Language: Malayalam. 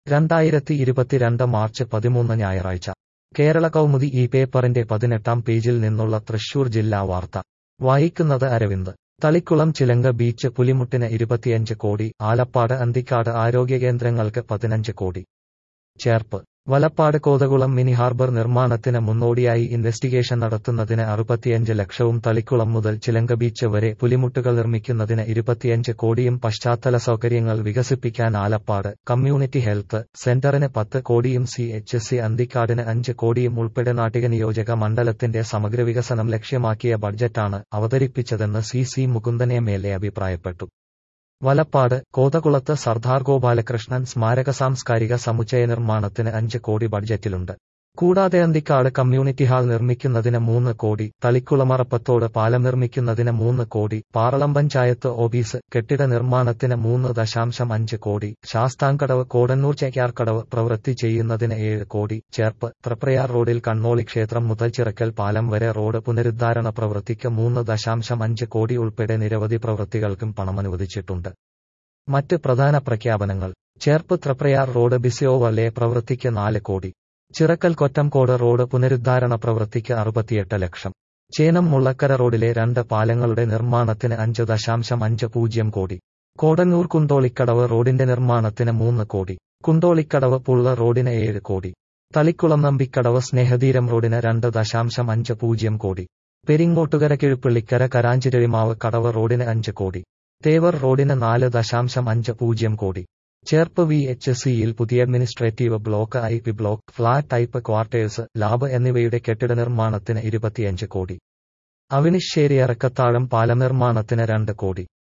രണ്ടായിരത്തി ഇരുപത്തിരണ്ട് മാർച്ച് പതിമൂന്ന് ഞായറാഴ്ച കേരള കൗമുദി ഈ പേപ്പറിന്റെ പതിനെട്ടാം പേജിൽ നിന്നുള്ള തൃശൂർ ജില്ലാ വാർത്ത വായിക്കുന്നത് അരവിന്ദ് തളിക്കുളം ചിലങ്ക ബീച്ച് പുലിമുട്ടിന് ഇരുപത്തിയഞ്ച് കോടി ആലപ്പാട് അന്തിക്കാട് ആരോഗ്യകേന്ദ്രങ്ങൾക്ക് പതിനഞ്ച് കോടി ചേർപ്പ് വലപ്പാട് കോതകുളം മിനി ഹാർബർ നിർമ്മാണത്തിന് മുന്നോടിയായി ഇൻവെസ്റ്റിഗേഷൻ നടത്തുന്നതിന് അറുപത്തിയഞ്ച് ലക്ഷവും തളിക്കുളം മുതൽ ചിലങ്ക ബീച്ച് വരെ പുലിമുട്ടുകൾ നിർമ്മിക്കുന്നതിന് ഇരുപത്തിയഞ്ച് കോടിയും പശ്ചാത്തല സൗകര്യങ്ങൾ വികസിപ്പിക്കാൻ ആലപ്പാട് കമ്മ്യൂണിറ്റി ഹെൽത്ത് സെന്ററിന് പത്ത് കോടിയും സി എച്ച് സി അന്തിക്കാടിന് അഞ്ച് കോടിയും ഉൾപ്പെടെ നാട്ടിക നിയോജക മണ്ഡലത്തിന്റെ സമഗ്ര വികസനം ലക്ഷ്യമാക്കിയ ബഡ്ജറ്റാണ് അവതരിപ്പിച്ചതെന്ന് C C Mukundan M L A അഭിപ്രായപ്പെട്ടു വലപ്പാട് കോതകുളത്ത് സർദാർ ഗോപാലകൃഷ്ണൻ സ്മാരക സാംസ്കാരിക സമുച്ചയ നിർമ്മാണത്തിന് അഞ്ച് കോടി ബഡ്ജറ്റിലുണ്ട് കൂടാതെ അന്തിക്കാട് കമ്മ്യൂണിറ്റി ഹാൾ നിർമ്മിക്കുന്നതിന് മൂന്ന് കോടി തളിക്കുളമറപ്പത്തോട് പാലം നിർമ്മിക്കുന്നതിന് മൂന്ന് കോടി പാറളം പഞ്ചായത്ത് ഓഫീസ് കെട്ടിട നിർമ്മാണത്തിന് മൂന്ന് ദശാംശം അഞ്ച് കോടി ശാസ്താംകടവ് കോടന്നൂർ ചേക്കാർക്കടവ് പ്രവൃത്തി ചെയ്യുന്നതിന് ഏഴ് കോടി ചേർപ്പ് തൃപ്രയാർ റോഡിൽ കണ്ണോളി ക്ഷേത്രം മുതൽ ചിറക്കൽ പാലം വരെ റോഡ് പുനരുദ്ധാരണ പ്രവൃത്തിക്ക് മൂന്ന് ദശാംശം അഞ്ച് കോടി ഉൾപ്പെടെ നിരവധി പ്രവൃത്തികൾക്കും പണമനുവദിച്ചിട്ടുണ്ട് മറ്റ് പ്രധാന പ്രഖ്യാപനങ്ങൾ ചേർപ്പ് തൃപ്രയാർ റോഡ് ബിസിയോവലെ പ്രവൃത്തിക്ക് നാല് കോടി ചിറക്കൽ കൊറ്റംകോട് റോഡ് പുനരുദ്ധാരണ പ്രവൃത്തിക്ക് അറുപത്തിയെട്ട് ലക്ഷം ചേനം മുള്ളക്കര റോഡിലെ രണ്ട് പാലങ്ങളുടെ നിർമ്മാണത്തിന് അഞ്ച് ദശാംശം അഞ്ച് പൂജ്യം കോടി കോടന്നൂർ കുന്തോളിക്കടവ് റോഡിന്റെ നിർമ്മാണത്തിന് മൂന്ന് കോടി കുന്തോളിക്കടവ് പുള്ള റോഡിന് ഏഴ് കോടി തളിക്കുളം നമ്പിക്കടവ് സ്നേഹതീരം റോഡിന് രണ്ട് ദശാംശം അഞ്ച് പൂജ്യം കോടി പെരിങ്ങോട്ടുകര കിഴുപ്പള്ളിക്കര കരാഞ്ചിരളിമാവ് കടവ് റോഡിന് അഞ്ച് കോടി തേവർ റോഡിന് നാല് ദശാംശം അഞ്ച് പൂജ്യം കോടി ചേർപ്പ് വി എച്ച് സിയിൽ പുതിയ administrative block I P block flat type quarters lab എന്നിവയുടെ കെട്ടിട നിർമ്മാണത്തിന് ഇരുപത്തിയഞ്ച് കോടി അവിനിശ്ശേരി അറക്കത്താഴം പാലം നിർമ്മാണത്തിന് രണ്ട് കോടി